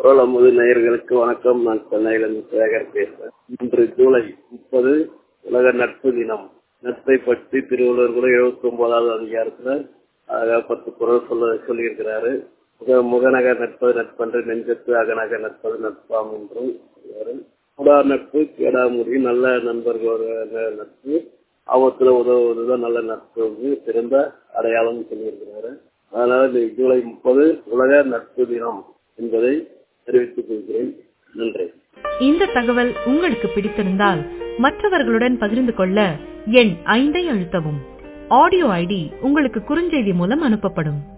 குரல் அமுது நேயர்களுக்கு வணக்கம் நான் சென்னையிலிருந்து சேகர் பேசுறேன் இன்று ஜூலை முப்பது உலக நட்பு தினம் நட்பை பற்றி திருவள்ளுவர் கூட எழுபத்தி ஒன்பதாவது அதிகாரத்துல அழகா பத்து குரல் சொல்ல சொல்லியிருக்கிறாரு முக முகநக நட்பது நட்பன்று நெஞ்சத்து அகநக நட்பது நட்பாம் என்றும் சொல்றாரு கூடார் நட்பு கேடாமுடி நல்ல நண்பர்களோட நட்பு ஆபத்துல உதவுவதுதான் நல்ல நட்பு சிறந்த அடையாளம் சொல்லியிருக்கிறாரு அதனால இந்த ஜூலை முப்பது உலக நட்பு தினம் என்பதை தெரிவித்துக் கொள்கிறேன் நன்றி இந்த தகவல் உங்களுக்கு பிடித்திருந்தால் மற்றவர்களுடன் பகிர்ந்து கொள்ள எண் ஐந்தை அழுத்தவும் ஆடியோ ஐடி உங்களுக்கு குறுஞ்செய்தி மூலம் அனுப்பப்படும்